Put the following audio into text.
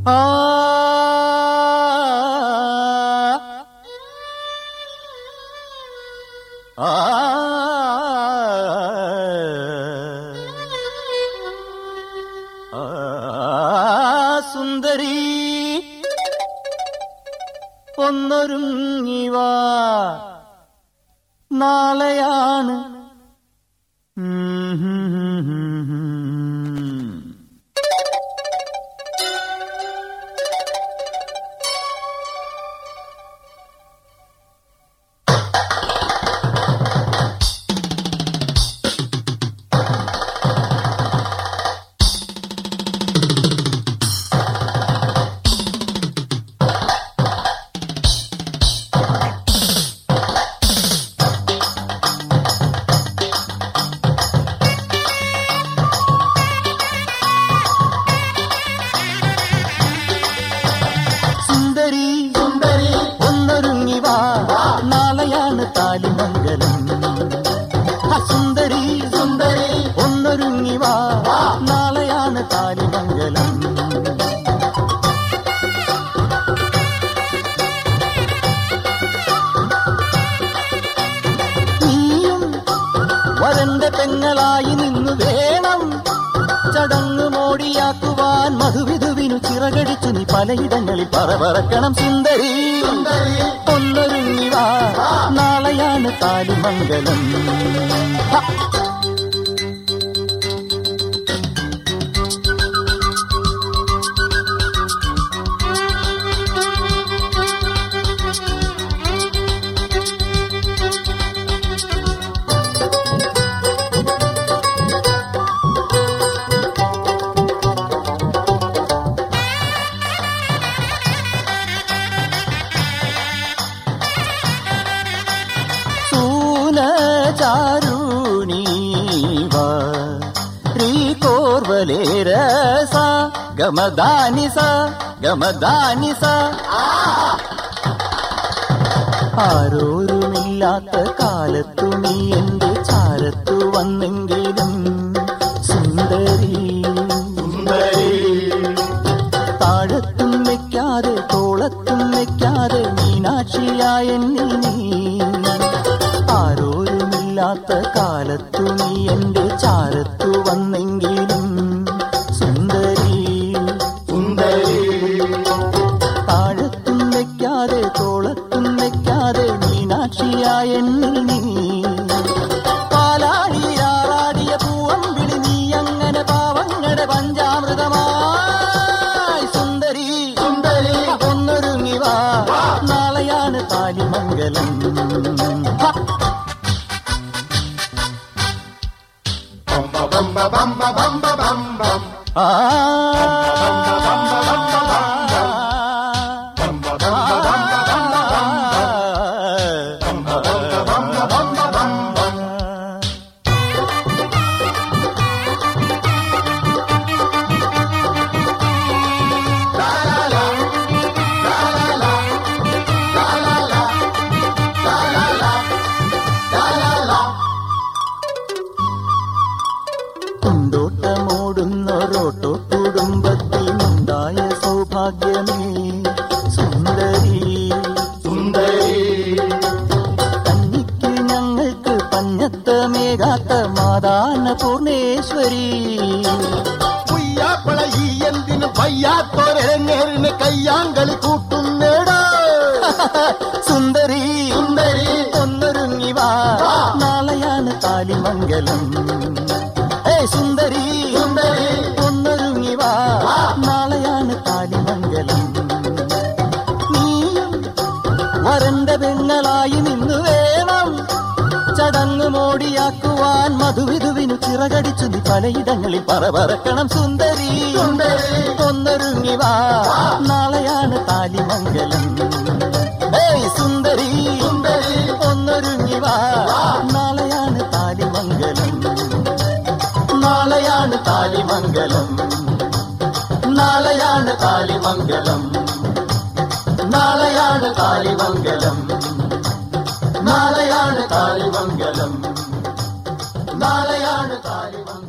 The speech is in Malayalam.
ആ ആ ആ സുന്ദരി ഒന്നൊരുങ്ങിവാ നാളെയാണ് ഉം ഹും ഹും ഹും ഹും. സുന്ദരി സുന്ദരി ഒന്നൊരുങ്ങി വാ നാളെയാണ് താലിമംഗലം ആ, സുന്ദരി സുന്ദരി ഒന്നൊരുങ്ങി വാ നാളെയാണ് താലിമംഗലം നീയും വരന്റെ പെങ്ങളായി നിന്നു വേണം ചടങ്ങ് മോടിയാക്കുവാൻ മധുവിധുവിനു ചിറകടിച്ചു നീ പലയിടങ്ങളിൽ പറവറക്കണം സുന്ദരി ഒന്നൊരുങ്ങി വാ നാളെയാണ് താലിമംഗലം ഹ! സൂനചാരുണീവ ശ്രീകോർവലേരസ ഗമദാനിസ ഗമദാനിസ ആരോരുമില്ലാത്ത കാലത്തു നീ എന്റെ ചാരത്തു വന്നെങ്കിലും സുന്ദരി താഴത്തും വെക്കാതെ തോളത്തും വെക്കാതെ മീനാക്ഷിയായ എന്നിൽ നീ ആരോരുമില്ലാത്ത കാലത്തു നീ എന്റെ ചാരത്തു വന്നെങ്കിലും സുന്ദരി സുന്ദരി താഴത്തും വെക്കാതെ തോളത്തും വെക്കാതെ മീനാക്ഷിയായ എന്നിൽ നീ പാലാടി ആറാടിയ പൂവമ്പിളി നീ അങ്ങനെ പാവങ്ങളുടെ പഞ്ചാമൃതമായി സുന്ദരി സുന്ദരി ഒന്നൊരുങ്ങി വാ നാളെയാണ് താലിമംഗലം ഹ! Bamba bamba bamba bamba bam. ആ Bamba bamba bamba bamba bam. Bamba bamba bamba bamba bam. La la la. La la la. La la la. La la la. La la la. കൊണ്ടോട്ടമോടുന്നൊരോട്ടോ കുടുംബത്തിൽ ഉണ്ടായ സൗഭാഗ്യമേ സുന്ദരി സുന്ദരി കന്നിക്ക് ഞങ്ങൾക്ക് പഞ്ഞത്തമേകാത്ത മാതാന പൂർണേശ്വരി പുയ്യാപ്പള ഈ എന്തിന് വയ്യാത്തോരെങ്ങേറിന് കയ്യാങ്കളി കൂട്ടുന്നേടാ സുന്ദരി സുന്ദരി ഒന്നൊരുങ്ങി വാ നാളെയാണ് താലിമംഗലം ഏ സുന്ദരി സുന്ദരി ഒന്നൊരുങ്ങി വാ നാളെയാണ് താലിമംഗലം നീയും വരന്റെ പെങ്ങളായി നിന്നു വേണം ചടങ്ങ് മോടിയാക്കുവാൻ മധുവിധുവിനു ചിറകടിച്ചു നീ പലയിടങ്ങളിൽ പറവറക്കണം സുന്ദരി സുന്ദരി ഒന്നൊരുങ്ങി വാ നാളെയാണ് താലിമംഗലം ഏയ് സുന്ദരി സുന്ദരി ഒന്നൊരുങ്ങി വാ നാളെയാണ് താലിമംഗലം നാളെയാണ് താലിമംഗലം നാളെയാണ് താലിമംഗലം നാളെയാണ് താലിമംഗലം നാളെയാണ് താലിമംഗലം നാളെയാണ് താലിമംഗലം